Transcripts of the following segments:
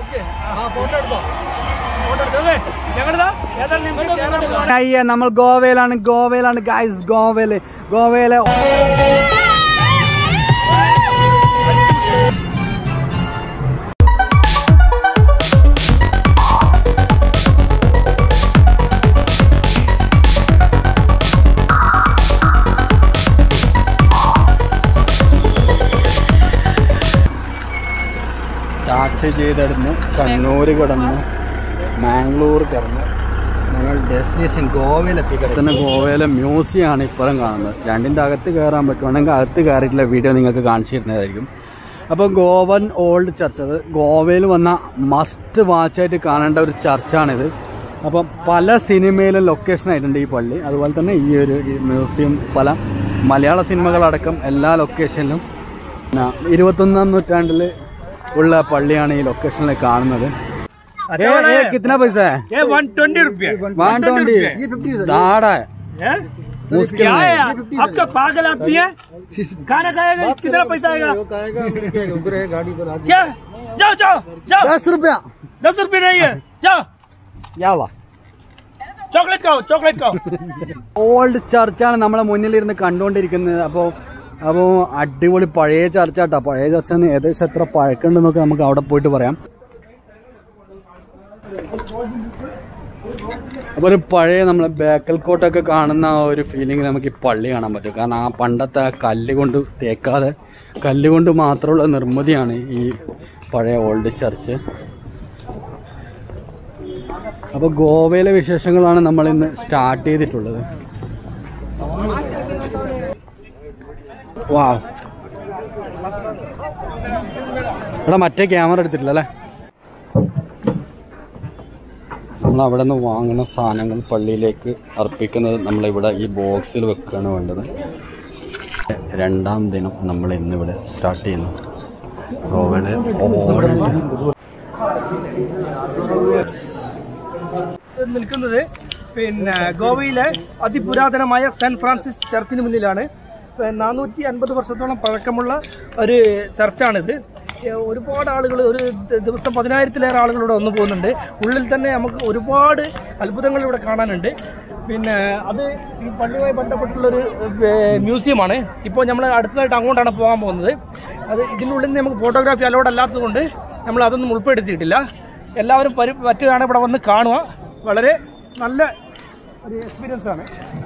അയ്യ നമ്മൾ ഗോവയിലാണ് ഗോവയിലാണ് ഗൈസ് ഗോവയില് ഗോവയിലെ സ്റ്റാർട്ട് ചെയ്തെടുന്ന് കണ്ണൂർ കിടന്നു മാംഗ്ലൂർ കിടന്നു ഞങ്ങൾ ഡെസ്റ്റിനേഷൻ ഗോവയിലെത്തി കിടക്കുന്ന ഗോവയിലെ മ്യൂസിയം ആണ് ഇപ്പോഴും കാണുന്നത് രണ്ടിൻ്റെ അകത്ത് കയറാൻ പറ്റുവാണെങ്കിൽ അകത്ത് കയറിയിട്ടുള്ള വീഡിയോ നിങ്ങൾക്ക് കാണിച്ചു തരുന്നതായിരിക്കും അപ്പോൾ ഗോവൻ ഓൾഡ് ചർച്ച് അത് ഗോവയിൽ വന്ന മസ്റ്റ് വാച്ചായിട്ട് കാണേണ്ട ഒരു ചർച്ചാണിത് അപ്പം പല സിനിമയിലും ലൊക്കേഷൻ ആയിട്ടുണ്ട് ഈ പള്ളി അതുപോലെ തന്നെ ഈ ഒരു ഈ മ്യൂസിയം പല മലയാള സിനിമകളടക്കം എല്ലാ ലൊക്കേഷനിലും പിന്നെ ഇരുപത്തൊന്നാം നൂറ്റാണ്ടിൽ ഉള്ള പള്ളിയാണ് ഈ ലൊക്കേഷനിൽ കാണുന്നത് ഏ, ഏ, കിतना पैसा है ये वन ट्वेंटी रुपये वन ट्वेंटी दाड़ा है हैं? मुश्किल क्या है नहीं यार? आपका पागल आदमी है खाना खाएगा कितना पैसा आएगा क्या जाओ जाओ जाओ दस रुपया दस रुपये नहीं है जाओ यावा चॉकलेट खाओ चॉकलेट खाओ ഓൾഡ് ചർച്ചാണ് നമ്മളെ മുന്നിലിരുന്ന് കണ്ടുകൊണ്ടിരിക്കുന്നത് അപ്പോൾ അപ്പോൾ അടിപൊളി പഴയ ചർച്ചാട്ടോ പഴയ ചർച്ച ഏകദേശം എത്ര പഴക്കമുണ്ടെന്നൊക്കെ നമുക്ക് അവിടെ പോയിട്ട് പറയാം അപ്പോൾ ഒരു പഴയ നമ്മളെ ബേക്കൽ കോട്ടൊക്കെ കാണുന്ന ആ ഒരു ഫീലിംഗ് നമുക്ക് ഈ പള്ളി കാണാൻ പറ്റും കാരണം ആ പണ്ടത്തെ ആ കല്ല് കൊണ്ട് തേക്കാതെ കല്ല് കൊണ്ട് മാത്രമുള്ള നിർമ്മിതിയാണ് ഈ പഴയ ഓൾഡ് ചർച്ച് അപ്പോൾ ഗോവയിലെ വിശേഷങ്ങളാണ് നമ്മൾ ഇന്ന് സ്റ്റാർട്ട് ചെയ്തിട്ടുള്ളത് വാ എടാ മറ്റേ ക്യാമറ എടുത്തിട്ടില്ല അല്ലേ നമ്മൾ അവിടെ നിന്ന് വാങ്ങുന്ന സാധനങ്ങൾ പള്ളിയിലേക്ക് അർപ്പിക്കുന്നത് നമ്മളിവിടെ ഈ ബോക്സിൽ വെക്കുകയാണ് വേണ്ടത് രണ്ടാം ദിനം നമ്മൾ ഇന്നിവിടെ സ്റ്റാർട്ട് ചെയ്യുന്നു ഗോവയുടെ ഓൾഡ് നിൽക്കുന്നത് പിന്നെ ഗോവയിലെ അതിപുരാതനമായ സെന്റ് ഫ്രാൻസിസ് ചർച്ചിന് മുന്നിലാണ് നാനൂറ്റി അൻപത് വർഷത്തോളം പഴക്കമുള്ള ഒരു ചർച്ചാണിത് ഏഹ് ഒരുപാട് ആളുകൾ ഒരു ദ- ദിവസം പതിനായിരത്തിലേറെ ആളുകൾ ഇവിടെ വന്നു പോകുന്നുണ്ട് ഉള്ളിൽ തന്നെ നമുക്ക് ഒരുപാട് അത്ഭുതങ്ങൾ ഇവിടെ കാണാനുണ്ട് പിന്നെ അത് ഈ പള്ളിയുമായി ബന്ധപ്പെട്ടുള്ളൊരു ഏഹ്, മ്യൂസിയമാണ് ഇപ്പോൾ നമ്മൾ അടുത്തതായിട്ട് അങ്ങോട്ടാണ് പോകാൻ പോകുന്നത് അത് ഇതിനുള്ളിൽ നിന്ന് നമുക്ക് ഫോട്ടോഗ്രാഫി അലോഡ് അല്ലാത്തതുകൊണ്ട് നമ്മൾ അതൊന്നും ഉൾപ്പെടുത്തിയിട്ടില്ല എല്ലാവരും പരി പറ്റുകയാണ് ഇവിടെ വന്ന് കാണുക വളരെ നല്ല ഒരു എക്സ്പീരിയൻസ് ആണ്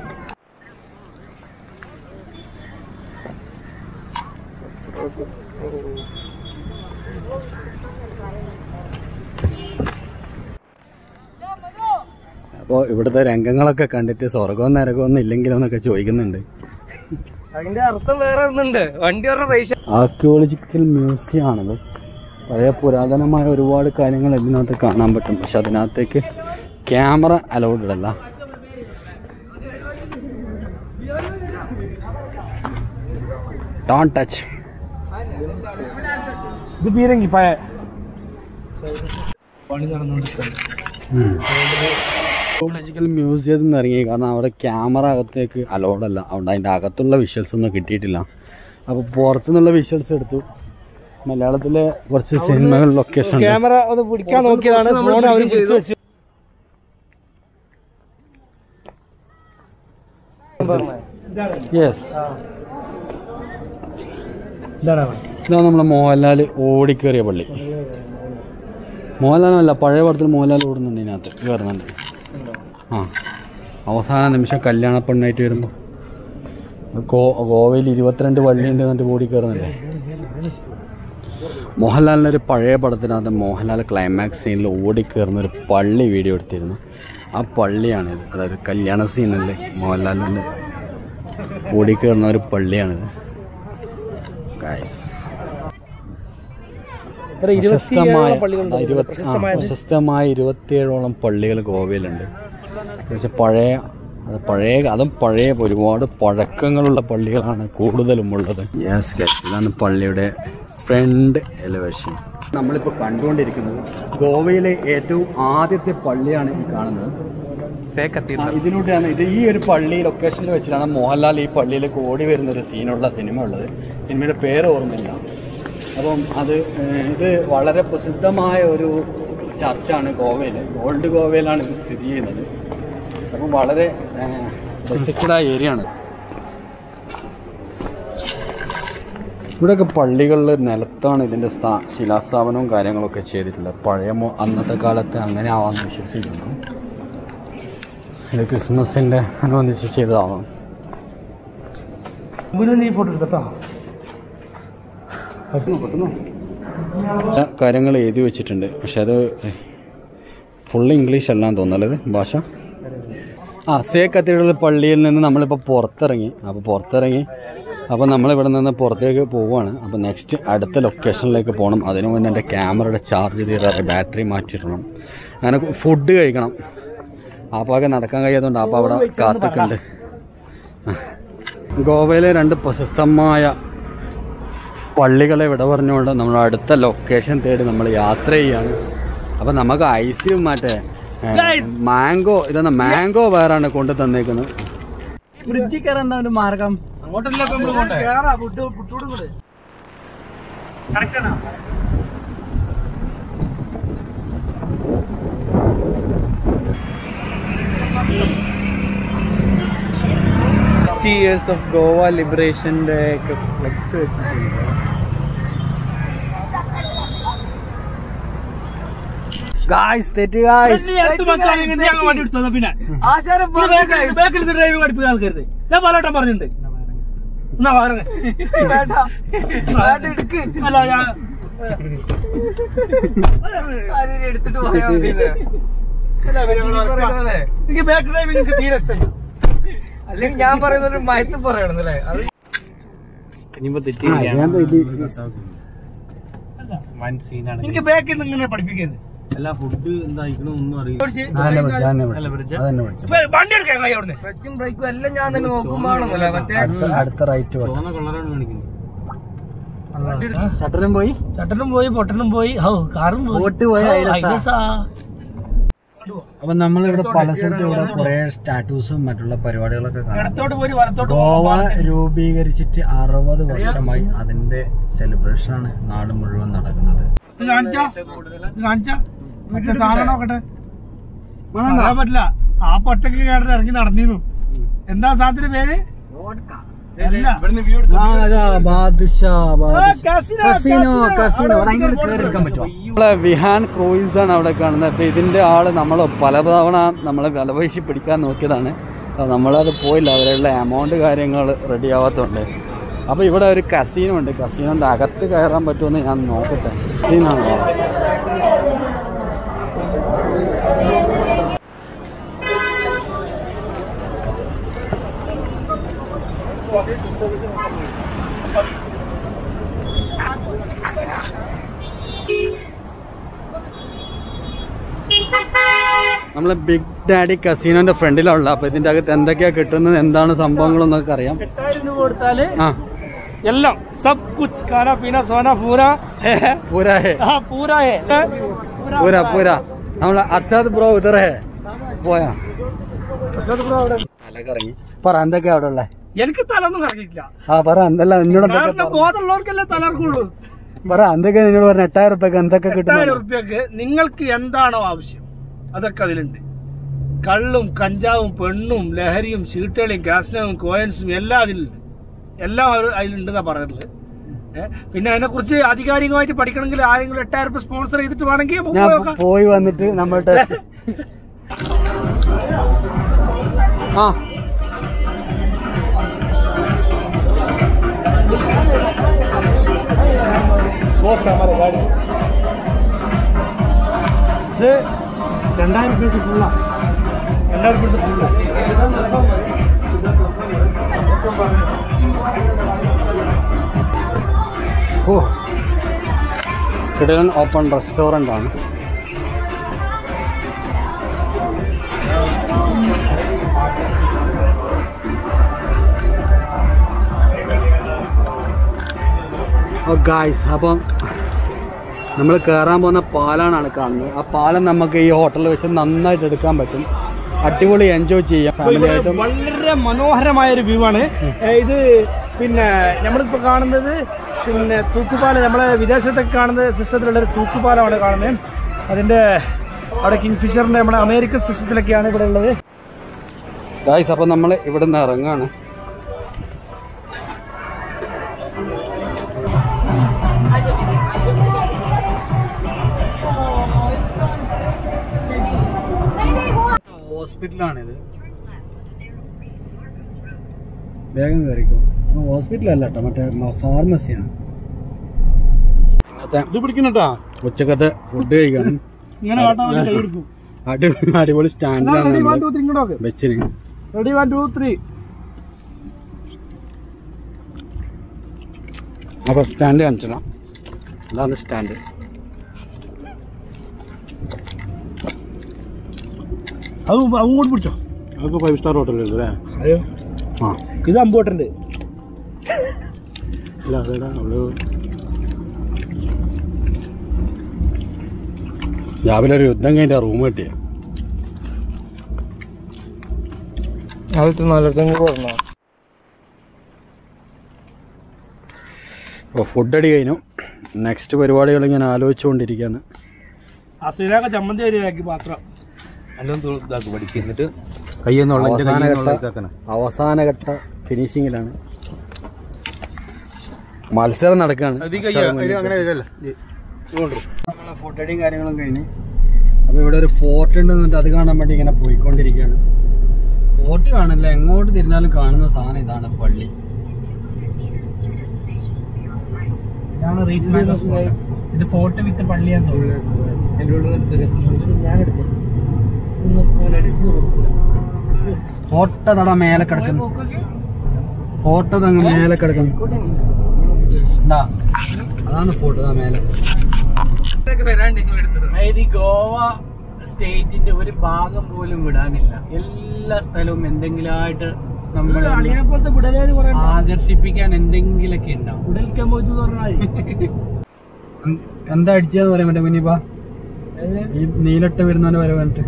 അപ്പോൾ ഇവിടുത്തെ രംഗങ്ങളൊക്കെ കണ്ടിട്ട് സ്വർഗവും നരകവും ഇല്ലെങ്കിലോ എന്നൊക്കെ ചോദിക്കുന്നുണ്ട് അതിന്റെ അർത്ഥം വേറെ ഒന്നുണ്ട് വണ്ടി പറഞ്ഞ പൈസ ആർക്കിയോളജിക്കൽ മ്യൂസിയം ആണത് പഴയ പുരാതനമായ ഒരുപാട് കാര്യങ്ങൾ ഇതിനകത്ത് കാണാൻ പറ്റും പക്ഷെ അതിനകത്തേക്ക് ക്യാമറ അലൗഡ് അല്ല ഡോൺ ടച്ച് ഇത് പീരങ്കി പഴയ പണി നടന്നുകൊണ്ടിരിക്കുന്നത് ആർക്കിയോളജിക്കൽ മ്യൂസിയത്തിൽ നിന്ന് ഇറങ്ങി കാരണം അവിടെ ക്യാമറ അകത്തേക്ക് അലൗഡ് അല്ല അതുകൊണ്ട് അതിൻ്റെ അകത്തുള്ള വിഷ്വൽസ് ഒന്നും കിട്ടിയിട്ടില്ല അപ്പോൾ പുറത്തുനിന്നുള്ള വിഷ്വൽസ് എടുത്തു മലയാളത്തിലെ കുറച്ച് സിനിമകൾ ലൊക്കേഷൻ ക്യാമറ അത് പിടിക്കാൻ നോക്കിയതാണ് ഫോൺ അവർ പിടിച്ചു വെച്ചു യെസ് ഇതാണ് ഇതാണ് നമ്മളെ മോഹൻലാൽ ഓടിക്കേറിയ പള്ളി മോഹൻലാലല്ല പഴയ പടത്തിൽ മോഹൻലാൽ ഓടുന്നുണ്ട് ഇതിനകത്ത് കയറുന്നുണ്ട് ആ അവസാന നിമിഷം കല്യാണ പെണ്ണായിട്ട് വരുമ്പോൾ ഗോ ഗോവയിൽ ഇരുപത്തിരണ്ട് പള്ളിയുണ്ട് എന്നിട്ട് ഓടി കയറുന്നില്ലേ മോഹൻലാലിൻ്റെ ഒരു പഴയ പടത്തിനകത്ത് മോഹൻലാൽ ക്ലൈമാക്സ് സീനിൽ ഓടിക്കയറുന്ന ഒരു പള്ളി വീഡിയോ എടുത്തിരുന്നു ആ പള്ളിയാണിത് അതായത് കല്യാണ സീനല്ലേ മോഹൻലാലിൻ്റെ ഓടിക്കയറുന്ന ഒരു പള്ളിയാണിത് ഗൈസ് പ്രശസ്തമായ ആ, ഇരുപത്തി- ആ, പ്രശസ്തമായ ഇരുപത്തിയേഴോളം പള്ളികൾ ഗോവയിലുണ്ട് പക്ഷെ പഴയ അത് പഴയ അതും പഴയ ഒരുപാട് പഴക്കങ്ങളുള്ള പള്ളികളാണ് കൂടുതലും ഉള്ളത് യെസ് ഗൈസ് ഇതാണ് പള്ളിയുടെ ഫ്രണ്ട് എലിവേഷൻ നമ്മളിപ്പോൾ കണ്ടുകൊണ്ടിരിക്കുന്നത് ഗോവയിലെ ഏറ്റവും ആദ്യത്തെ പള്ളിയാണ് ഈ കാണുന്നത് ആ, ഇതിലൂടെയാണ് ഇത് ഈ ഒരു പള്ളി ലൊക്കേഷനിൽ വെച്ചിട്ടാണ് മോഹൻലാൽ ഈ പള്ളിയിലേക്ക് ഓടി വരുന്ന ഒരു സീനുള്ള സിനിമ ഉള്ളത് സിനിമയുടെ പേര് ഓർമ്മയില്ല അപ്പം അത് ഏഹ്, ഇത് വളരെ പ്രസിദ്ധമായ ഒരു ചർച്ചാണ് ഗോവയിൽ ഓൾഡ് ഗോവയിലാണ് ഇത് സ്ഥിതി ചെയ്യുന്നത് അപ്പം വളരെ റെസ്ട്രിക്റ്റഡായ ഏരിയ ആണ് ഇവിടെയൊക്കെ പള്ളികളിൽ നിലത്താണ് ഇതിൻ്റെ സ്ഥാ ശിലാസ്ഥാപനവും കാര്യങ്ങളൊക്കെ ചെയ്തിട്ടുള്ളത് പഴയ മോ- അന്നത്തെ കാലത്ത് അങ്ങനെ ആവാമെന്ന് വിശ്വസിക്കുന്നു ഇത് ക്രിസ്മസിൻ്റെ അനുബന്ധിച്ച് ചെയ്തതാവാം മുന്നിൽ നീ ഫോട്ടോ എടുത്തോ കാര്യങ്ങൾ എഴുതി വെച്ചിട്ടുണ്ട് പക്ഷെ അത് ഫുൾ ഇംഗ്ലീഷ് അല്ലാന്ന് തോന്നുന്നത് ഭാഷ ആ സേ കത്തീഡ്രൽ പള്ളിയിൽ നിന്ന് നമ്മളിപ്പോൾ പുറത്തിറങ്ങി അപ്പോൾ പുറത്തിറങ്ങി അപ്പോൾ നമ്മളിവിടെ നിന്ന് പുറത്തേക്ക് പോവുകയാണ് അപ്പോൾ നെക്സ്റ്റ് അടുത്ത ലൊക്കേഷനിലേക്ക് പോകണം അതിനു മുന്നേ എൻ്റെ ക്യാമറയുടെ ചാർജ് തീരാറ് ബാറ്ററി മാറ്റിയിടണം അങ്ങനെ ഫുഡ് കഴിക്കണം ആപ്പാകെ നടക്കാൻ കഴിയാത്തതുകൊണ്ട് ആപ്പ അവിടെ കാത്തൊക്കെ ഉണ്ട് ഗോവയിലെ രണ്ട് പ്രശസ്തമായ പള്ളികളെ വിട പറഞ്ഞുകൊണ്ട് നമ്മൾ അടുത്ത ലൊക്കേഷൻ തേടി നമ്മൾ യാത്ര ചെയ്യാണ് അപ്പൊ നമുക്ക് ഐസിയും മറ്റേ Guys. മാംഗോ ഇതെന്നാ മാംഗോ വേറാണ് കൊണ്ടു തന്നേക്കുന്നത് ബ്രിഡ്ജിൽ കയറാൻ ഒരു മാർഗം അങ്ങോട്ടല്ലേ കേറാ ഫുഡ് ഫുഡോടും കൂടെ കറക്റ്റാണോ സിക്സ്റ്റി ഇയേഴ്സ് ഓഫ് ഗോവ ലിബറേഷൻ്റെ ഒക്കെ ഫ്ലെക്സ് വെച്ചിട്ടുണ്ട് ഗായ്സ് തെറ്റി ഗായ്സ് ഈ അടുത്ത് മക്കളെ ഇങ്ങനെ ഞങ്ങൾ വണ്ടി എടുത്തതാ പിന്നെ ബാക്കിൽ നിന്ന് ഡ്രൈവിംഗ് പഠിപ്പിക്കാൻ ആൾക്കരുത് ഞാൻ പലവട്ടം പറഞ്ഞിട്ടുണ്ട് എന്നാ പറഞ്ഞേ അല്ല ഞാൻ എനിക്ക് ബാക്ക് ഡ്രൈവിംഗ് എനിക്ക് തീരെ ഇഷ്ടമായി അല്ലെങ്കിൽ ഞാൻ പറയുന്ന ഒരു മയത്ത് പറയണമെന്നല്ലേ അത് ഇനിയിപ്പോ തെറ്റി വൻ സീനാണ് എനിക്ക് ബാക്കിൽ നിന്ന് ഇങ്ങനെ പഠിപ്പിക്കുന്നത് എല്ലാ ഫുഡ് എന്തായിക്കണമെന്നും അറിയില്ല വണ്ടി എടുക്കാൻ കൈ അവിടുന്ന് ക്ലച്ചും ബ്രേക്കും എല്ലാം ഞാൻ തന്നെ നോക്കുമ്പോഴാണെന്നല്ലേ മറ്റേ അടുത്ത റൈറ്റ് ചുവന്ന കളറാണ് കാണിക്കുന്നത് ചട്ടനും പോയി ചട്ടനും പോയി പൊട്ടനും പോയി ഹോ കാറും ബോട്ട് പോയി, ഹോ, ഐലസാ. ഐലസാ. അപ്പൊ നമ്മളിവിടെ പല സ്ഥലത്തും ഇവിടെ കുറെ സ്റ്റാറ്റൂസും മറ്റുള്ള പരിപാടികളൊക്കെ കാണാം ഇടത്തോട്ട് പോയി വലത്തോട്ട് ഗോവ രൂപീകരിച്ചിട്ട് അറുപത് വർഷമായി അതിന്റെ സെലിബ്രേഷൻ ആണ് നാട് മുഴുവൻ നടക്കുന്നത് ഇത് കാണിച്ചാ ഇത് കാണിച്ചാ മറ്റേ സാധനം നോക്കട്ടെ പറയാൻ പറ്റില്ല ആ പൊട്ടക്ക് കേട്ടിട്ട് ഇറങ്ങി നടന്നിരുന്നു എന്താ സാധനത്തിന്റെ പേര് അല്ല casino, casino. നമ്മളെ വിഹാൻ ക്രൂയിസ് ആണ് അവിടെ കാണുന്നത് അപ്പൊ ഇതിന്റെ ആള് നമ്മൾ പല തവണ നമ്മളെ വിലപേശി പിടിക്കാൻ നോക്കിയതാണ് അപ്പൊ നമ്മളത് പോയില്ല അവരുള്ള എമൗണ്ട് കാര്യങ്ങൾ റെഡി ആവാത്തതുകൊണ്ട് അപ്പൊ ഇവിടെ ഒരു കസീനോ ഉണ്ട് കസീനോന്റെ അകത്ത് കയറാൻ പറ്റുമെന്ന് ഞാൻ നോക്കട്ടെ കസീനാണ് നമ്മളെ ബിഗ് ഡാഡി കസീനോന്റെ ഫ്രണ്ടിലുള്ള അപ്പൊ ഇതിന്റെ അകത്ത് എന്തൊക്കെയാ കിട്ടുന്നത് എന്താണ് സംഭവങ്ങളെന്നൊക്കെ അറിയാം എട്ടായിരം രൂപ കൊടുത്താല് ആ എല്ലാം സബ് കുച്ച് കാന പീന സോന പൂര പൂരാ ഹേ ആ പൂര ഹേ പൂരാ പൂരാ നമ്മളെ അർഷാദ് ബ്രോ ഇതറ ഹേ പോയാ തലകറങ്ങി പറ എന്തൊക്കെയാ അവിടെ ഉള്ളേ എനിക്ക് തലൊന്നും കറങ്ങിയിട്ടില്ല ആ പറ എന്തെല്ലാം എന്നോട് എന്തൊക്കെ കാരണം ബോധമുള്ളവർക്കല്ലേ തലർക്കുള്ളൂ പറ എന്തൊക്കെയാ നിന്നോട് പറഞ്ഞ എട്ടായിരം റുപ്യക്ക് എന്തൊക്കെ എട്ടായിരം കിട്ടുന്നു ഉറുപ്പ്യക്ക് നിങ്ങൾക്ക് എന്താണോ ആവശ്യം അതൊക്കെ അതിലുണ്ട് കള്ളും കഞ്ചാവും പെണ്ണും ലഹരിയും ചീട്ടുകളിയും കാസ്നവും കോയൻസും എല്ലാം അതിലുണ്ട് എല്ലാം അവർ അതിലുണ്ടെന്നാ പറഞ്ഞിട്ടുള്ളത് ഏ, പിന്നെ അതിനെ കുറിച്ച് ആധികാരികമായിട്ട് പഠിക്കണമെങ്കിൽ ആരെങ്കിലും എട്ടായിരം രൂപ സ്പോൺസർ ചെയ്തിട്ട് വേണമെങ്കിൽ നമുക്ക് ഞാൻ പോയി നോക്കാം. പോയി വന്നിട്ട് നമ്മളുടെ ആ ഇത് രണ്ടായിരം രൂപയ്ക്ക് ഫുള്ളാ രണ്ടായിരം രൂപ ഫുള്ള് ഓ കിടലൻ ഓപ്പൺ റെസ്റ്റോറൻ്റ് ആണ് ഓ ഗായ്സ് അപ്പം നമ്മൾ കയറാൻ പോകുന്ന പാലാണ് കാണുന്നത് ആ പാലം നമുക്ക് ഈ ഹോട്ടലിൽ വെച്ച് നന്നായിട്ട് എടുക്കാൻ പറ്റും അടിപൊളി എൻജോയ് ചെയ്യാം ഫാമിലി ആയിട്ടും വളരെ മനോഹരമായ ഒരു വ്യൂ ആണ് ഏ, ഇത് പിന്നെ നമ്മളിപ്പോ കാണുന്നത് പിന്നെ തൂക്കുപാലം നമ്മളെ വിദേശത്തൊക്കെ കാണുന്ന സിസ്റ്റത്തിലുള്ള ഒരു തൂക്കുപാലമാണ് കാണുന്നത് അതിൻ്റെ അവിടെ കിങ് ഫിഷറിൻ്റെ നമ്മുടെ അമേരിക്കൻ സിസ്റ്റത്തിലൊക്കെയാണ് ഇവിടെ ഉള്ളത് ഗായ്സ് അപ്പം നമ്മൾ ഇവിടെ നിന്ന് ഇറങ്ങാണ് ഹോസ്പിറ്റലാണിത് വേഗം കയറിക്കോ ഹോസ്പിറ്റലല്ല കേട്ടോ മറ്റേ ഫാർമസിയാണ് ഇന്നത്തെ ഇത് പിടിക്കണട്ടാ ഉച്ചക്കത്തെ ഫുഡ് കഴിക്കണം ഇങ്ങനെ കാട്ടാൻ വേണ്ടി കൈ എടുക്കും അടിപൊളി അടിപൊളി സ്റ്റാൻഡിലാണ് റെഡി വൺ നമ്മൾ ടു ത്രീ ഇങ്ങോട്ട് വെച്ചിന് റെഡി വൺ ടു ത്രീ അപ്പൊ സ്റ്റാൻഡ് കാണിച്ചോ അതാണ് സ്റ്റാൻഡ് അത് അങ്ങോട്ട് പിടിച്ചോ അതൊക്കെ ഫൈവ് സ്റ്റാർ ഹോട്ടലല്ലേ അല്ലേ അയ്യോ ആ ഇത് അമ്പോട്ടുണ്ട് ഇല്ല അതേടാ അവള് രാവിലെ ഒരു യുദ്ധം കഴിഞ്ഞ റൂം കിട്ടിയ അത് നല്ലതെങ്കിൽ പറഞ്ഞു അപ്പോൾ ഫുഡ് അടി കഴിഞ്ഞു നെക്സ്റ്റ് പരിപാടികൾ ഇങ്ങനെ ആലോചിച്ചുകൊണ്ടിരിക്കുകയാണ് ആ ശ്രീരാഗ ചമ്മന്തി വരികയാക്കി പാത്രം എല്ലാം ഇതാക്കി പഠിക്കും എന്നിട്ട് കയ്യെന്നുള്ള അവസാനഘട്ട അവസാനഘട്ട ഫിനിഷിങ്ങിലാണ് മത്സരം നടക്കുകയാണ് അങ്ങനെ വരില്ല നമ്മളെ ഫുഡ് അടിയും കാര്യങ്ങളും കഴിഞ്ഞ് അപ്പോൾ ഇവിടെ ഒരു ഫോർട്ട് ഉണ്ട് എന്നിട്ട് അത് കാണാൻ വേണ്ടി ഇങ്ങനെ പോയിക്കൊണ്ടിരിക്കുകയാണ് ഫോർട്ട് കാണില്ല എങ്ങോട്ട് തിരിഞ്ഞാലും കാണുന്ന സാധനം ഇതാണ് പള്ളി ഇതാണ് റീസൺ ഇത് ഫോർട്ട് വിത്ത് പള്ളിയാന്ന് തോന്നുന്നു ഞാൻ എടുത്തു ഫോർട്ട് തട മേലെ കിടക്കുന്നു ഫോർട്ട് തങ്ങ് മേലെ കിടക്കുന്നു ഉണ്ടാ അതാണ് ഫോർട്ട് താ മേലെ അതായത് ഈ ഗോവ സ്റ്റേറ്റിന്റെ ഒരു ഭാഗം പോലും വിടാനില്ല എല്ലാ സ്ഥലവും എന്തെങ്കിലുമായിട്ട് നമ്മൾ പോലത്തെ വിടലേത് ആകർഷിപ്പിക്കാൻ എന്തെങ്കിലൊക്കെ ഉണ്ടാവും വിടൽക്കാൻ പോയിട്ട് പറഞ്ഞാൽ ഉം, എന്താ അടിച്ചതെന്ന് പറയാൻ പറ്റും മുനിപ്പ ഈ നീലട്ട് വരുന്നവന് വരെ വേണ്ടിട്ട്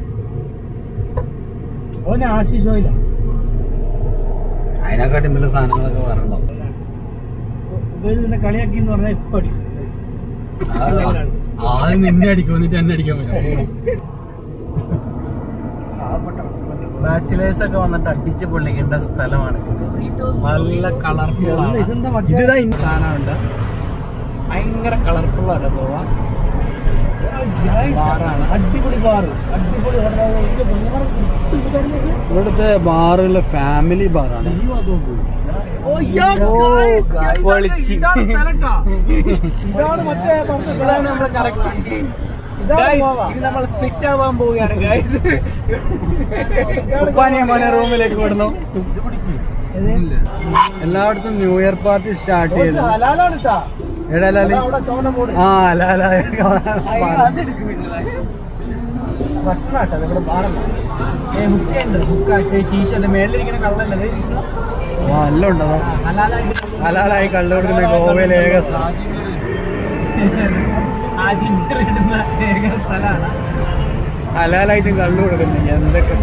ഓനെ ആശിഷോയില്ല അതിനെക്കാട്ടും വലിയ സാധനങ്ങളൊക്കെ വരണ്ടോ ഇവര് നിന്നെ കളിയാക്കി എന്ന് പറഞ്ഞാൽ ഇപ്പൊ അടിക്കും. ആദ്യം നിന്നെ അടിക്കും എന്നിട്ട് എന്നെ അടിക്കാൻ പറ്റും ബാച്ചിലേഴ്സ് ഒക്കെ വന്നിട്ട് അടിച്ച് പൊള്ളിക്കേണ്ട സ്ഥലമാണ് നല്ല കളർഫുൾ ആണ് ഇതാ ഇന്ന് സാധനമുണ്ട് ഭയങ്കര കളർഫുൾ ആണ് ഗോവ ബാറാണ് അടിപൊളി ബാറ് അടിപൊളി ഇവിടുത്തെ ബാറുള്ള ഫാമിലി ബാറാണ് പൊളിച്ച്. ഇതാണ് മറ്റേ ഇതാണ് നമ്മളെ കറക്റ്റ് ഇത് നമ്മൾ സ്പ്ലിറ്റ് ആവാൻ പോവുകയാണ് ഗൈസ് ഉപ്പാനിയെ മോനെ റൂമിലേക്ക് വിടുന്നു എല്ലായിടത്തും ന്യൂ ഇയർ പാർട്ടി സ്റ്റാർട്ട് ചെയ്തു ഹലാലാണ് ട്ടാ. എടാ ലാലി അവിടെ ചുവന്ന ബോർഡ് ആ ലാല ഭക്ഷണാട്ടോ ഇവിടെ ബാറല്ല ഏ ഹുക്കുണ്ട് ഹുക്കായിട്ട് ശീശന്റെ മേളിലിരിക്കുന്ന കള്ളല്ലേ ആ എല്ലാം ഉണ്ടോ ഹലാലായി കള്ളു കൊടുക്കുന്ന ഗോവയിലെ ഏക സ്ഥലം. ആ ജിഞ്ചർ ഇടുന്ന ഏക സ്ഥലമാണ് ഹലാലായിട്ടും കള്ളു കൊടുക്കുന്നു എന്തൊക്കെ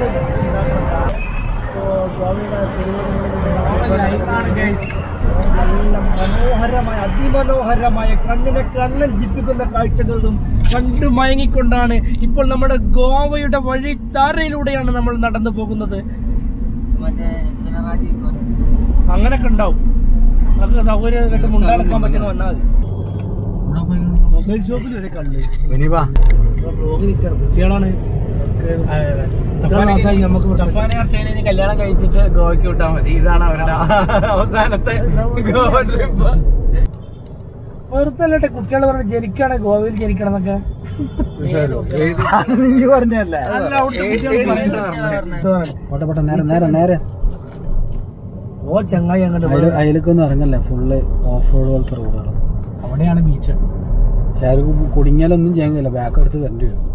നല്ല മനോഹരമായ അതിമനോഹരമായ കണ്ണിനെ കണ്ണഞ്ചിപ്പിക്കുന്ന കാഴ്ചകളും കണ്ടു മയങ്ങിക്കൊണ്ടാണ് ഇപ്പോൾ നമ്മുടെ ഗോവയുടെ വഴിത്താരയിലൂടെയാണ് നമ്മൾ നടന്നു പോകുന്നത് അങ്ങനൊക്കെ ഉണ്ടാവും നമുക്ക് സൗകര്യം കേട്ട് മുണ്ടാക്കാൻ പറ്റുന്ന വന്നാൽ മതി മൊബൈൽ ഷോപ്പിൽ വരെ കള്ള് വിനിവാ ബ്ലോഗ് നിൽക്കണം കുട്ടികളാണ് നമുക്ക് സഫാനെ ഹർഷേനെ കല്യാണം കഴിച്ചിട്ട് ഗോവയ്ക്ക് വിട്ടാൽ മതി ഇതാണ് അവരുടെ അവസാനത്തെ ഗോവ ട്രിപ്പ് വെറുതെ കുട്ടികൾ പറഞ്ഞ് ജനിക്കണം ഗോവയിൽ ജനിക്കണം എന്നൊക്കെ നീ പറഞ്ഞല്ലേ അല്ല, അവിടുത്തെ കുട്ടികൾ പറയുന്നത്. പോട്ടെ പോട്ടെ നേരെ നേരെ നേരെ ഓ ചങ്ങായി അങ്ങോട്ട് അയൽ അയലക്കൊന്നും ഇറങ്ങല്ലേ ഫുള്ള് ഓഫ് റോഡ് പോലത്തെ റോഡുകൾ അവിടെയാണ് ബീച്ച് പക്ഷെ അവർക്ക് കുടുങ്ങിയാലൊന്നും ചെയ്യുന്നില്ല ബാക്ക് എടുത്ത് വരേണ്ടി വരും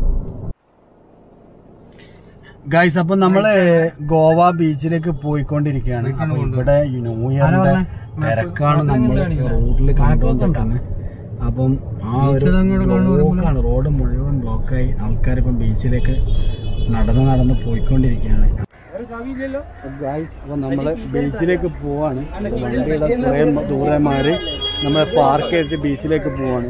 ഗൈസ് അപ്പൊ നമ്മള് ഗോവ ബീച്ചിലേക്ക് പോയിക്കൊണ്ടിരിക്കുകയാണ് അപ്പൊ ഇവിടെ ഈ ന്യൂ ഇയറിന്റെ തിരക്കാണ് നമ്മൾ റോഡിൽ കണ്ടുകൊണ്ടിരിക്കുന്നത് അപ്പം ആ ഒരു ബ്ലോക്കാണ് റോഡ് മുഴുവൻ ബ്ലോക്കായി ആൾക്കാർ ഇപ്പം ബീച്ചിലേക്ക് നടന്ന് നടന്ന് പോയിക്കൊണ്ടിരിക്കുകയാണ് ഗൈസ് അപ്പൊ നമ്മള് ബീച്ചിലേക്ക് പോവാണ് അപ്പൊ വണ്ടിയുടെ കുറെ ദൂരന്മാര് നമ്മൾ പാർക്ക് ചെയ്തിട്ട് ബീച്ചിലേക്ക് പോവാണ്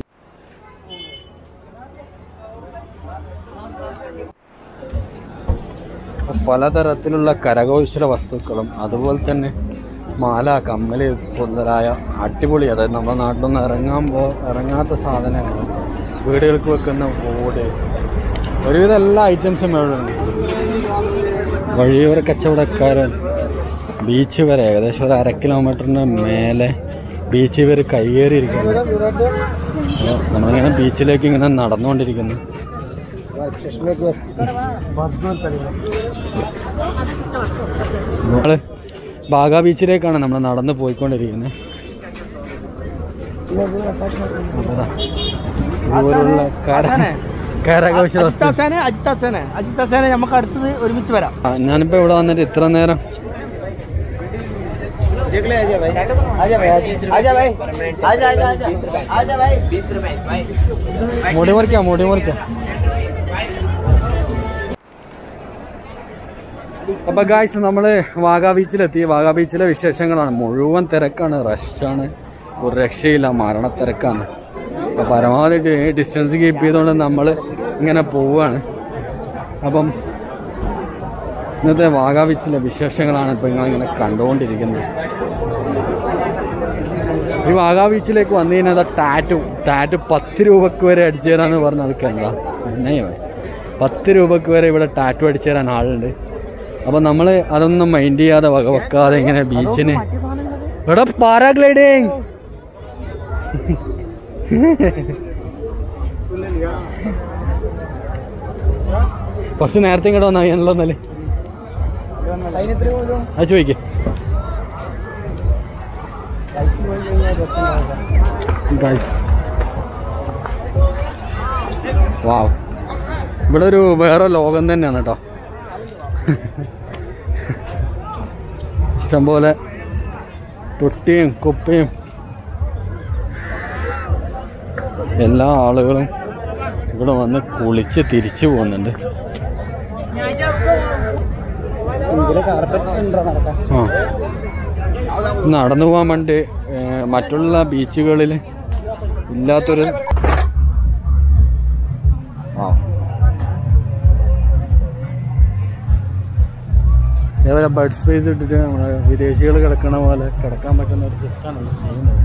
പലതരത്തിലുള്ള കരകൗശല വസ്തുക്കളും അതുപോലെ തന്നെ മാല കമ്മല് മുതലായ അടിപൊളി അതായത് നമ്മുടെ നാട്ടിലൊന്നും ഇറങ്ങാൻ പോ ഇറങ്ങാത്ത സാധനങ്ങൾ വീടുകൾക്ക് വെക്കുന്ന ഓട് ഒരുവിധം എല്ലാ ഐറ്റംസും ഇവിടെ ഉണ്ട് വഴിയോര കച്ചവടക്കാരൻ ബീച്ച് വരെ ഏകദേശം ഒരു അര കിലോമീറ്ററിന് മേലെ ബീച്ച് വരെ കയ്യേറിയിരിക്കുന്നു അപ്പോൾ നമ്മളിങ്ങനെ ബീച്ചിലേക്ക് ഇങ്ങനെ നടന്നുകൊണ്ടിരിക്കുന്നു നമ്മള് ബാഗ ബീച്ചിലേക്കാണ് നമ്മൾ നടന്ന് പോയിക്കൊണ്ടിരിക്കുന്നത് അതാ. ഇതുപോലുള്ള കര- കരകൗശല വസ്തു അജിത്താസാനെ അജിത്താസാനെ അജിത്താസാനെ നമുക്ക് അടുത്തത് ഒരുമിച്ച് വരാം ആ, ഞാനിപ്പോ ഇവിടെ വന്നിട്ട് ഇത്ര നേരം മുടി മുറിക്കാം മുടി മുറിക്കാം അപ്പൊ ഗായ്സ് നമ്മള് വാഗാ ബീച്ചിലെത്തി വാഗാ ബീച്ചിലെ വിശേഷങ്ങളാണ് മുഴുവൻ തിരക്കാണ് റഷാണ് ഒരു രക്ഷയില്ല മരണത്തിരക്കാണ് അപ്പൊ പരമാവധി ഡിസ്റ്റൻസ് കീപ്പ് ചെയ്തുകൊണ്ട് നമ്മൾ ഇങ്ങനെ പോവുകയാണ് അപ്പം ഇന്നത്തെ വാഗാ ബീച്ചിലെ വിശേഷങ്ങളാണ് ഇപ്പൊ നിങ്ങൾ ഇങ്ങനെ കണ്ടുകൊണ്ടിരിക്കുന്നത് ഈ വാഗാ ബീച്ചിലേക്ക് വന്നു കഴിഞ്ഞാൽ ടാറ്റു ടാറ്റു പത്ത് രൂപക്ക് വരെ അടിച്ചു തരാന്ന് പറഞ്ഞ അതൊക്കെ എന്താ അന്നയോ പത്ത് രൂപക്ക് വരെ ഇവിടെ ടാറ്റു അടിച്ചു തരാൻ ആളുണ്ട് അപ്പൊ നമ്മള് അതൊന്നും മൈൻഡ് ചെയ്യാതെ വകവെക്കാതെ ഇങ്ങനെ ബീച്ചിന് ഇവിടെ പാരാഗ്ലൈഡിങ് കുറച്ച് നേരത്തെ ഇങ്ങോട്ട് വന്നാ ഞാനല്ലോ എന്നല്ലേ അത് ചോദിക്കേ ഗൈസ് വാവ് ഇവിടെ ഒരു വേറെ ലോകം തന്നെയാണ് കേട്ടോ ഇഷ്ടംപോലെ തൊട്ടിയും കുപ്പയും എല്ലാ ആളുകളും ഇവിടെ വന്ന് കുളിച്ച് തിരിച്ചു പോകുന്നുണ്ട് ആ നടന്നു പോകാൻ വേണ്ടി ഏ, മറ്റുള്ള ബീച്ചുകളിൽ ഇല്ലാത്തൊരു ആ അതേപോലെ ബഡ് സ്പേസ് ഇട്ടിട്ട് നമ്മുടെ വിദേശികൾ കിടക്കണ പോലെ കിടക്കാൻ പറ്റുന്ന ഒരു സിസ്റ്റമാണ് ചെയ്യുന്നത്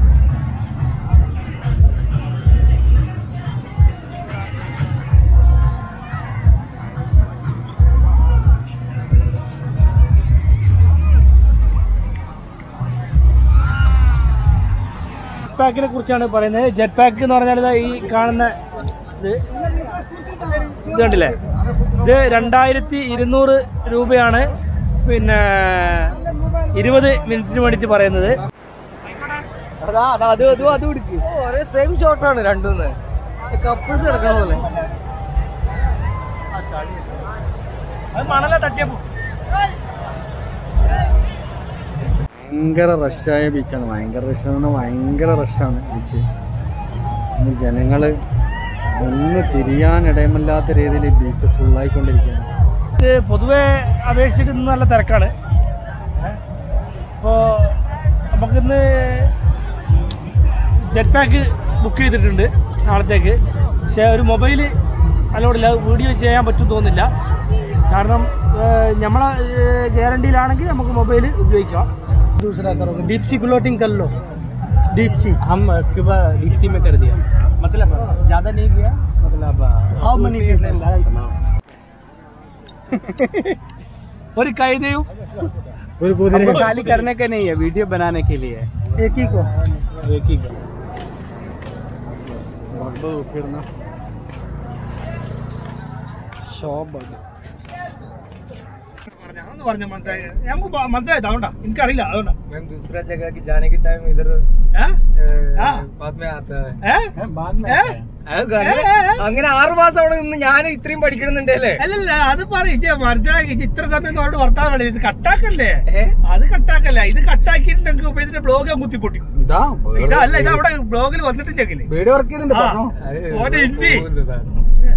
ജെറ്റ് പാക്കിനെ കുറിച്ചാണ് പറയുന്നത് ജെറ്റ് പാക്ക് എന്ന് പറഞ്ഞാൽ ഇതാ ഈ കാണുന്ന ഇത് ഇത് കണ്ടില്ലേ ഇത് രണ്ടായിരത്തി ഇരുന്നൂറ് രൂപയാണ് പിന്നെ ഇരുപത് മിനിറ്റിന് വേണ്ടിയിട്ട് പറയുന്നത് ഒരേ സെയിം ഷോട്ടാണ് രണ്ടും കപ്പിൾസ് കിടക്കണ പോലെ അത് മണല തട്ടിയപ്പോ ഭയങ്കര റഷായ ബീച്ചാണ് ഭയങ്കര റഷ് എന്ന് പറഞ്ഞാൽ ഭയങ്കര റഷാണ് ബീച്ച് ഇന്ന് ജനങ്ങൾ ഒന്ന് തിരിയാൻ ഇടയമില്ലാത്ത രീതിയിൽ ബീച്ച് ഫുള്ളായിക്കൊണ്ടിരിക്കുകയാണ് ഇത് പൊതുവെ അപേക്ഷിച്ചിട്ട് ഇന്ന് നല്ല തിരക്കാണ് അപ്പോൾ നമുക്കിന്ന് ജെറ്റ് പാക്ക് ബുക്ക് ചെയ്തിട്ടുണ്ട് നാളത്തേക്ക് പക്ഷേ ഒരു മൊബൈൽ അലോടില്ല വീഡിയോ ചെയ്യാൻ പറ്റും തോന്നുന്നില്ല കാരണം ഏഹ്, നമ്മളെ ഗ്യാരണ്ടിയിലാണെങ്കിൽ നമുക്ക് മൊബൈൽ ഉപയോഗിക്കാം दूसरा करोगे डीप सी ग्लोटिंग कर लो डीप सी हम स्कूबा डीप सी में कर दिया मतलब ज्यादा नहीं किया मतलब हाउ मनी ഒരു കൈതയും ഒരു കുതിര हमको खाली करने का नहीं है वीडियो बनाने के लिए है एक ही को एक ही का ഒന്ന് പറഞ്ഞ മനസ്സിലായി നമുക്ക് മനസ്സിലായത് അതുകൊണ്ടാ എനിക്കറിയില്ല അതുകൊണ്ടാ मैम दूसरा जगह की जाने के टाइम इधर ഏ? अ, हाँ। बाद में आता है ഏ? बाद में ഏ? അത് അങ്ങനെ- അങ്ങനെ ആറു മാസം അവിടെ നിന്ന് ഞാൻ ഇത്രയും പഠിക്കണമെന്നുണ്ടല്ലേ അല്ലല്ല അത് പറയും മനസ്സിലാക്കി ഇജ്ജ് ഇത്ര സമയം കൊണ്ട് വർത്താൻ വേണ്ടി ഇത് കട്ടാക്കല്ലേ ഏ? അത് കട്ടാക്കല്ല ഇത് കട്ടാക്കിയിട്ടുണ്ടെങ്കിൽ ഇപ്പൊ ഇതിന്റെ ബ്ലോഗ് ഞാൻ കുത്തിപ്പൊട്ടി ഇതാ ഇതല്ല ഇത് അവിടെ ബ്ലോഗിൽ വന്നിട്ടില്ലെങ്കില് വീഡിയോ വർക്ക് ചെയ്തിട്ടുണ്ട് പറഞ്ഞോ അത് ഓന്റെ ഹിന്ദി പോകുന്നു സാർ.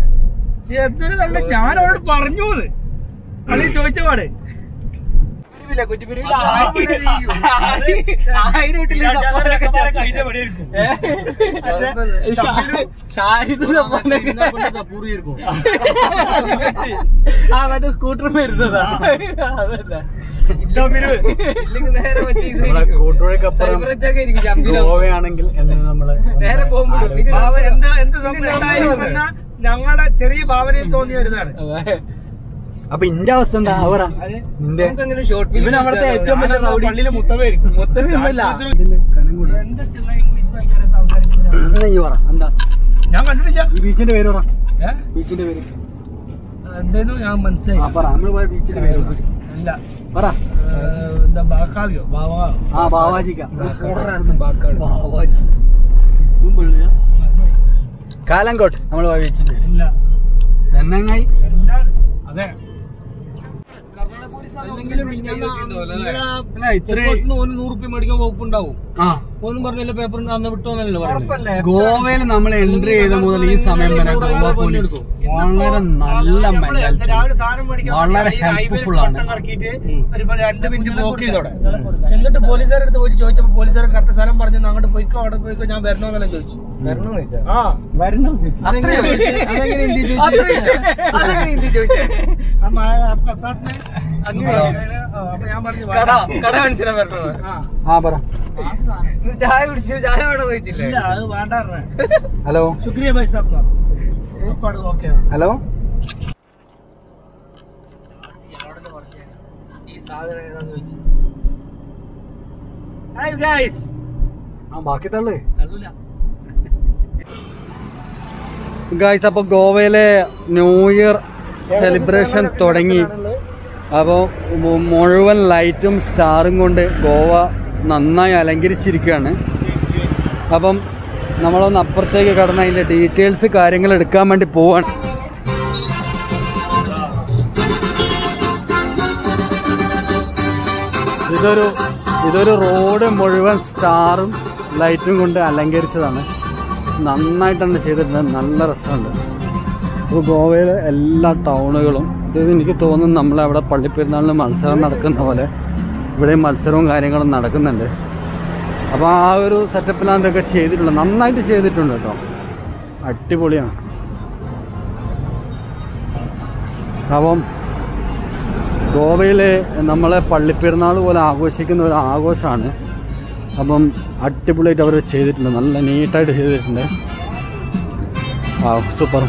എന്തൊരു നല്ല ഞാൻ അവരോട് പറഞ്ഞു അത് ചോദിച്ച പാട് കുറ്റിപ്പില്ല കുറ്റിപ്പിരി ആയിരം ഇട്ടില്ല ഷാഹിദ് ആ മറ്റേ സ്കൂട്ടർ വരുന്നതാ അതല്ല ഇല്ലെങ്കിൽ നേരെ മറ്റേ ഇത് നമ്മളെ കൂട്ടുപുഴക്കപ്പുറം സൈബർ അറ്റാക്ക് ആയിരിക്കും ജമ്പിലോ ഗോവയാണെങ്കിൽ എന്ന് നമ്മള് നേരെ പോകുമ്പോൾ ഭാവ എന്ത് എന്ത് സംഭവം ഞങ്ങളുടെ ചെറിയ ഭാവനയിൽ തോന്നി വരുന്നതാണ് അപ്പൊ ഇന്റെ അവസ്ഥ എന്താ അവറ നിന്റെ നമുക്കങ്ങനെ ഷോർട്ട് ഫിലിം ഇവൻ അവിടുത്തെ ഏറ്റവും വലിയ റൗഡി പള്ളിയിലെ മുത്തമായിരിക്കും മൊത്തമൊന്നുമല്ല എന്താ ചെറുതാ ഇംഗ്ലീഷ് വായിക്കാത്ത ആൾക്കാർക്ക് എന്നാ ഈ പറ എന്താ ഞാൻ കണ്ടിട്ടില്ല ഈ ബീച്ചിന്റെ പേര് പറ ഏ? ബീച്ചിന്റെ പേര് എന്തേന്നു ഞാൻ ആ മനസ്സിലായി പറ നമ്മള് പോയ ബീച്ചിന്റെ പേര് പറ. അല്ല പറ ഏ, എന്താ ബാക്കാവിയോ ബാവാ ആ ബാവാജിക്ക ബാവാജി കാലങ്കോട്ട് നമ്മൾ പോയ ബീച്ചിന്റെ പേര് ഇല്ല തെന്നങ്ങായി എല്ലാം അതെ അല്ല ഇത്രയും നൂറുപ്യ മേടിക്കാൻ വകുപ്പുണ്ടാവും ആ ഒന്നും പറഞ്ഞില്ല പേപ്പർ അന്ന് വിട്ടോന്നല്ലോ പറഞ്ഞു ഗോവയിൽ നമ്മൾ എൻട്രി ചെയ്ത മുതൽ ഈ സമയം വരെ ഗോവ പോലീസ് വളരെ നല്ല മെന്റാലിറ്റി രാവിലെ സാധനം മേടിക്കാൻ വളരെ ഈ highway helpful ആണ്. വട്ടം കറക്കിയിട്ട് ഒരു പ- രണ്ട് മിനിറ്റ് ബ്ലോക്ക് ചെയ്തോടെ എന്നിട്ട് പോലീസുകാരുടെ അടുത്ത് പോയിട്ട് ചോദിച്ചപ്പോ പോലീസുകാരൻ കറക്റ്റ് സ്ഥലം പറഞ്ഞു "എന്നാ അങ്ങോട്ട് പോയിക്കോ അവിടെ പോയിക്കോ ഞാൻ വരണോന്നെല്ലാം ചോദിച്ചു വരണമെന്ന് ചോദിച്ചാ ആ വരണം അത്രയോ അത്രയോ അതെങ്ങനെ ഹിന്ദി ചോദിച്ചേ ആ മാ- आपका साथ में അങ്ങനെ ആ, അപ്പൊ ഞാൻ പറഞ്ഞു കട കട മനസ്സിലാ വരണത് ആ ആ പറ ഇന്ന് ചായ കുടിച്ചു ചായ വേണം ചോദിച്ചില്ലേ ഇല്ല അത് വേണ്ട ഹലോ ശുക്രിയ ഭായ് സാബ് ഏർപ്പാട് ഓക്കെ ഹലോ ഈ സാധനം ഏതാന്ന് ചോദിച്ചു ഹായ് ഗൈസ് ആ ബാക്കി തള്ളു തള്ളൂല ഗായ്സ് അപ്പോൾ ഗോവയിലെ ന്യൂ ഇയർ സെലിബ്രേഷൻ തുടങ്ങി അപ്പോൾ മുഴുവൻ ലൈറ്റും സ്റ്റാറും കൊണ്ട് ഗോവ നന്നായി അലങ്കരിച്ചിരിക്കുകയാണ് അപ്പം നമ്മളൊന്ന് അപ്പുറത്തേക്ക് കടന്ന് അതിൻ്റെ ഡീറ്റെയിൽസ് കാര്യങ്ങൾ എടുക്കാൻ വേണ്ടി പോവാണ് ഇതൊരു ഇതൊരു റോഡ് മുഴുവൻ സ്റ്റാറും ലൈറ്റും കൊണ്ട് അലങ്കരിച്ചതാണ് നന്നായിട്ടാണ് ചെയ്തിട്ടുണ്ട് നല്ല രസമുണ്ട് ഇപ്പോൾ ഗോവയിലെ എല്ലാ ടൗണുകളും ഇത് എനിക്ക് തോന്നുന്നു നമ്മളവിടെ പള്ളിപ്പെരുന്നാളിന് മത്സരം നടക്കുന്ന പോലെ ഇവിടെ മത്സരവും കാര്യങ്ങളും നടക്കുന്നുണ്ട് അപ്പോൾ ആ ഒരു സെറ്റപ്പിലാണ് ഇതൊക്കെ ചെയ്തിട്ടുള്ളത് നന്നായിട്ട് ചെയ്തിട്ടുണ്ട് കേട്ടോ അടിപൊളിയാണ് അപ്പം ഗോവയിൽ നമ്മളെ പള്ളിപ്പെരുന്നാൾ പോലെ ആഘോഷിക്കുന്ന ഒരു ആഘോഷമാണ് അപ്പം അടിപൊളിയായിട്ട് അവർ ചെയ്തിട്ടുണ്ട് നല്ല നീറ്റായിട്ട് ചെയ്തിട്ടുണ്ട് ആ സൂപ്പർ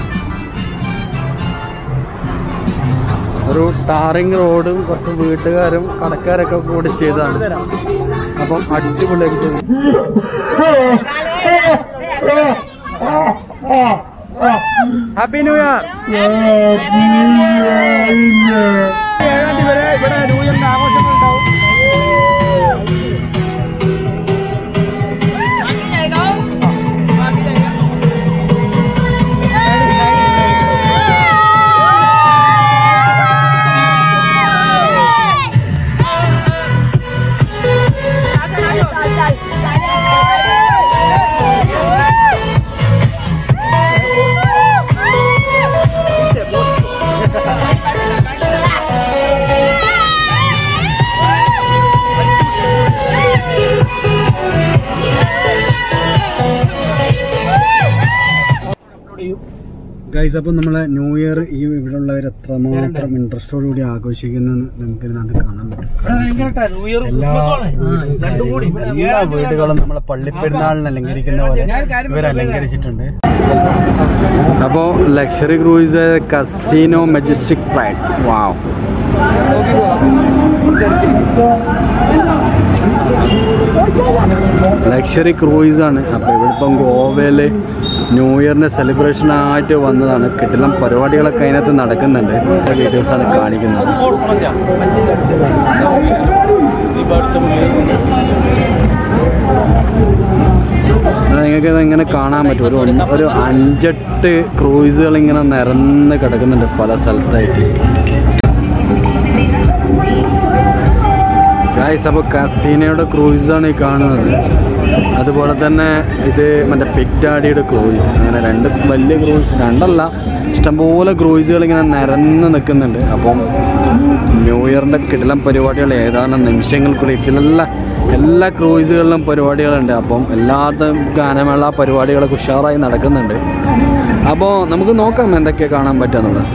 ഒരു ടാറിങ് റോഡും കുറച്ച് വീട്ടുകാരും കടക്കാരൊക്കെ കൂടി ചെയ്തതാണ് അപ്പം അടിപൊളിയായിട്ട് ചെയ്തു ഹാപ്പി ന്യൂ ഇയർ ഏഴാം തീയതി വരെ ഇവിടെ ന്യൂ ഇയറിന്റെ ആഘോഷങ്ങൾ ഉണ്ടാവും ഗൈസ് അപ്പോൾ നമ്മളെ ന്യൂ ഇയർ ഈ ഇവിടെ ഉള്ളവർ എത്രമാത്രം ഇൻട്രസ്റ്റോടു കൂടി ആഘോഷിക്കുന്നത് നമുക്ക് ഇതിനകത്ത് കാണാൻ പറ്റും ഇവിടെ ഭയങ്കര ന്യൂ ഇയർ എല്ലാ ക്രിസ്മസുമാണ് രണ്ടും കൂടി എല്ലാ വീടുകളും നമ്മളെ പള്ളിപ്പെരുന്നാളിന് അലങ്കരിക്കുന്ന പോലെ ഇവർ അലങ്കരിച്ചിട്ടുണ്ട് അപ്പോൾ luxury cruise casino majestic pride wow luxury cruise ആണ് അപ്പോൾ ഇവിടെ ഇപ്പം ഗോവയിൽ ന്യൂ ഇയറിൻ്റെ സെലിബ്രേഷൻ ആയിട്ട് വന്നതാണ് കിട്ടില്ല പരിപാടികളൊക്കെ അതിനകത്ത് നടക്കുന്നുണ്ട് വീഡിയോസാണ് കാണിക്കുന്നത് അത് നിങ്ങൾക്ക് ഇത് ഇങ്ങനെ കാണാൻ പറ്റും ഒരു ഒന്ന് ഒരു അഞ്ചെട്ട് ക്രൂയിസുകൾ ഇങ്ങനെ നിരന്ന് കിടക്കുന്നുണ്ട് പല സ്ഥലത്തായിട്ട് ഗായ്സ് അപ്പോൾ കസീനയുടെ ക്രൂയിസാണ് ഈ കാണുന്നത് അതുപോലെ തന്നെ ഇത് മറ്റേ പിക്ടാഡിയുടെ ക്രൂയിസ് അങ്ങനെ രണ്ട് വലിയ ക്രൂയിസ് രണ്ടല്ല ഇഷ്ടംപോലെ ക്രൂയിസുകൾ ഇങ്ങനെ നിരന്ന് നിൽക്കുന്നുണ്ട് അപ്പം ന്യൂ ഇയറിൻ്റെ കിടിലം പരിപാടികൾ ഏതാനും നിമിഷങ്ങൾക്കുള്ളിൽ ഇതിലെല്ലാം എല്ലാ ക്രൂയിസുകളിലും പരിപാടികളുണ്ട് അപ്പം എല്ലായിടത്തും ഗാനമേള പരിപാടികളൊക്കെ ഉഷാറായി നടക്കുന്നുണ്ട് അപ്പോൾ നമുക്ക് നോക്കാം എന്തൊക്കെ കാണാൻ പറ്റുമെന്നുള്ളത്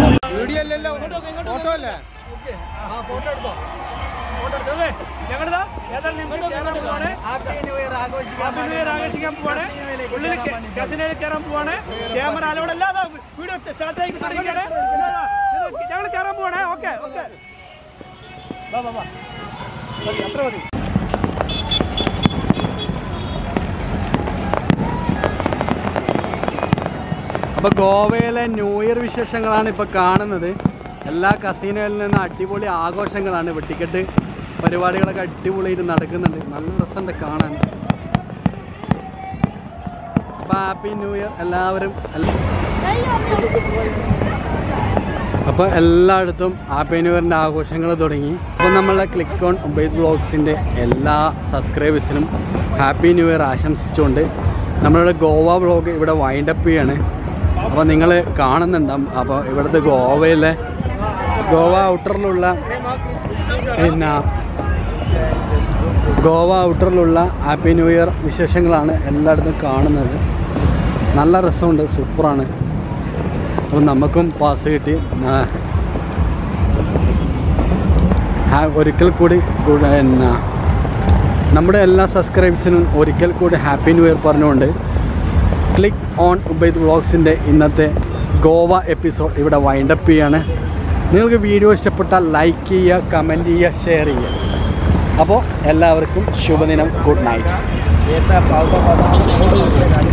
ഞങ്ങളിതാ ഏതാനും നിമിഷം കയറാൻ പോവാണ് ഹാപ്പി ന്യൂ ഇയർ ആഘോഷിക്കാൻ പോവാണ് ഉള്ളിൽ കസിനയിൽ കയറാൻ പോവാണ് ക്യാമറ അലോടെ അല്ലാതെ വീഡിയോ സ്റ്റാർട്ട് ആയി ഞങ്ങൾ കയറാൻ പോവാണ് ഓക്കെ ഓക്കെ വാ വാ വാ മതി അത്ര മതി അപ്പോൾ ഗോവയിലെ ന്യൂ ഇയർ വിശേഷങ്ങളാണ് ഇപ്പോൾ കാണുന്നത് എല്ലാ കസീനോയിൽ നിന്ന് അടിപൊളി ആഘോഷങ്ങളാണ് വെട്ടിക്കെട്ട് പരിപാടികളൊക്കെ അടിപൊളിയായിട്ട് നടക്കുന്നുണ്ട് നല്ല രസമുണ്ട് കാണാൻ അപ്പോൾ ഹാപ്പി ന്യൂ ഇയർ എല്ലാവരും അപ്പോൾ എല്ലായിടത്തും ഹാപ്പി ന്യൂ ഇയറിൻ്റെ ആഘോഷങ്ങൾ തുടങ്ങി അപ്പോൾ നമ്മളെ ക്ലിക്ക് ഓൺ ഉബൈദ് ബ്ലോഗ്സിൻ്റെ എല്ലാ സബ്സ്ക്രൈബേഴ്സിനും ഹാപ്പി ന്യൂ ഇയർ ആശംസിച്ചുകൊണ്ട് നമ്മളുടെ ഗോവ ബ്ലോഗ് ഇവിടെ വൈൻഡപ്പ് ചെയ്യാണ് അപ്പോൾ നിങ്ങൾ കാണുന്നുണ്ടാവും അപ്പോൾ ഇവിടുത്തെ ഗോവയിലെ ഗോവ ഔട്ടറിലുള്ള പിന്നെ ഗോവ ഔട്ടറിലുള്ള ഹാപ്പി ന്യൂ ഇയർ വിശേഷങ്ങളാണ് എല്ലായിടത്തും കാണുന്നത് നല്ല രസമുണ്ട് സൂപ്പറാണ് അപ്പോൾ നമുക്കും പാസ് കിട്ടി ആ, ഹാ- ഒരിക്കൽ കൂടി ഗുഡ് പിന്നെ നമ്മുടെ എല്ലാ സബ്സ്ക്രൈബേഴ്സിനും ഒരിക്കൽ കൂടി ഹാപ്പി ന്യൂ ഇയർ പറഞ്ഞുകൊണ്ട് ക്ലിക്ക് ഓൺ ഉബൈദ് വ്ളോഗ്സിൻ്റെ ഇന്നത്തെ ഗോവ എപ്പിസോഡ് ഇവിടെ വൈൻഡപ്പ് ചെയ്യാണ് നിങ്ങൾക്ക് വീഡിയോ ഇഷ്ടപ്പെട്ടാൽ ലൈക്ക് ചെയ്യുക കമൻറ്റ് ചെയ്യുക ഷെയർ ചെയ്യുക അപ്പോൾ എല്ലാവർക്കും ശുഭദിനം ഗുഡ് നൈറ്റ്